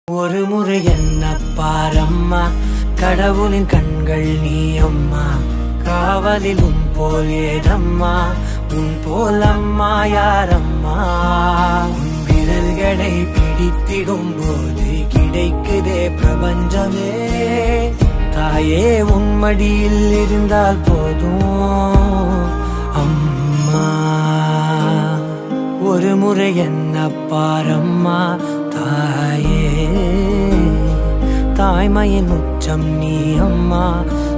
ஒரு முறை என்ன பாரம்மா கடவுளின் கண்கள் நீ அம்மா காவலில் உன் போல் ஏதம்மா உன் போல் அம்மா யாரம்மா உன் விரல்களை பிடித்திடும் போது கிடைக்குதே பிரபஞ்சமே தாயே உன் மடியில் இருந்தால் போதும் அம்மா ஒரு முறை என்ன பாரம்மா தாயே தாய்மையின் உச்சம் நீ அம்மா